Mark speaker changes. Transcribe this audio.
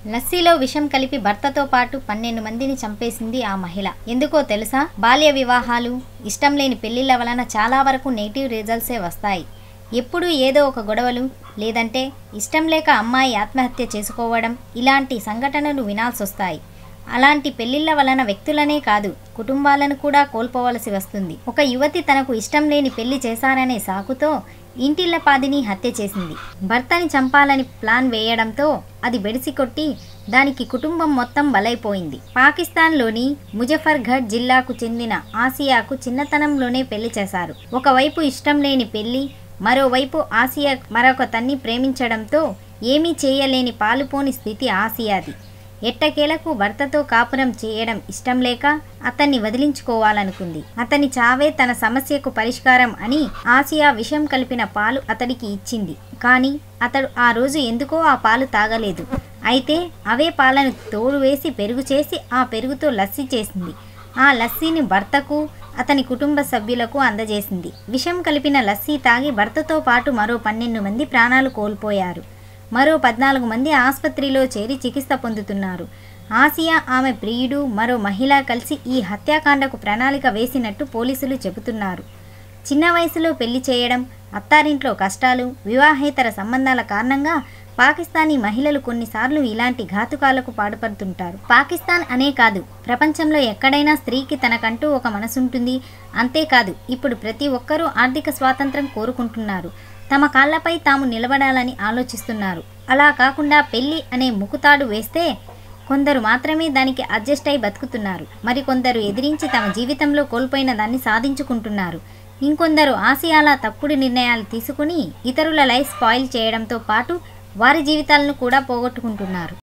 Speaker 1: లస్సీలో విషం కలిపి భర్తతో పాటు పన్నెండు మందిని చంపేసింది ఆ మహిళ ఎందుకో తెలుసా బాల్య వివాహాలు ఇష్టం లేని పెళ్లిళ్ల వలన చాలా వరకు నెగిటివ్ రిజల్ట్సే వస్తాయి ఎప్పుడూ ఏదో ఒక గొడవలు లేదంటే ఇష్టం లేక అమ్మాయి ఆత్మహత్య చేసుకోవడం ఇలాంటి సంఘటనలు వినాల్సి వస్తాయి అలాంటి పెళ్లిళ్ల వలన వ్యక్తులనే కాదు కుటుంబాలను కూడా కోల్పోవలసి వస్తుంది ఒక యువతి తనకు ఇష్టం లేని పెళ్లి చేశారనే సాకుతో ఇంటిల్లపాదిని హత్య చేసింది భర్తని చంపాలని ప్లాన్ వేయడంతో అది బెడిసి కొట్టి దానికి కుటుంబం మొత్తం బలైపోయింది పాకిస్తాన్లోని ముజఫర్గఢ్ జిల్లాకు చెందిన ఆసియాకు చిన్నతనంలోనే పెళ్లి చేశారు ఒకవైపు ఇష్టం లేని పెళ్లి మరోవైపు ఆసియా మరొక తన్ని ప్రేమించడంతో ఏమీ చేయలేని పాలుపోని స్థితి ఆసియాది ఎట్టకేలకు భర్తతో కాపురం చేయడం ఇష్టం లేక అతన్ని వదిలించుకోవాలనుకుంది అతని చావే తన సమస్యకు పరిష్కారం అని ఆసియా విషం కలిపిన పాలు అతడికి ఇచ్చింది కానీ అతడు ఆ రోజు ఎందుకో ఆ పాలు తాగలేదు అయితే అవే పాలను తోడు వేసి పెరుగు చేసి ఆ పెరుగుతో లస్సీ చేసింది ఆ లస్సీని భర్తకు అతని కుటుంబ సభ్యులకు అందజేసింది విషం కలిపిన లస్సీ తాగి భర్తతో పాటు మరో పన్నెండు మంది ప్రాణాలు కోల్పోయారు మరో పద్నాలుగు మంది ఆసుపత్రిలో చేరి చికిత్స పొందుతున్నారు ఆసియా ఆమె ప్రియుడు మరో మహిళ కలిసి ఈ హత్యాకాండకు ప్రణాళిక వేసినట్టు పోలీసులు చెబుతున్నారు చిన్న వయసులో పెళ్లి చేయడం అత్తారింట్లో కష్టాలు వివాహేతర సంబంధాల కారణంగా పాకిస్తానీ మహిళలు కొన్నిసార్లు ఇలాంటి ఘాతుకాలకు పాడుపడుతుంటారు పాకిస్తాన్ అనే కాదు ప్రపంచంలో ఎక్కడైనా స్త్రీకి తనకంటూ ఒక మనసుంటుంది అంతేకాదు ఇప్పుడు ప్రతి ఒక్కరూ ఆర్థిక స్వాతంత్రం కోరుకుంటున్నారు తమ కాళ్లపై తాము నిలబడాలని ఆలోచిస్తున్నారు అలా కాకుండా పెళ్లి అనే ముకుతాడు వేస్తే కొందరు మాత్రమే దానికి అడ్జస్ట్ అయి బతుకుతున్నారు మరికొందరు ఎదిరించి తమ జీవితంలో కోల్పోయిన దాన్ని సాధించుకుంటున్నారు ఇంకొందరు ఆసియాల తప్పుడు నిర్ణయాలు తీసుకుని ఇతరుల లైఫ్ స్పాయిల్ చేయడంతో పాటు వారి జీవితాలను కూడా పోగొట్టుకుంటున్నారు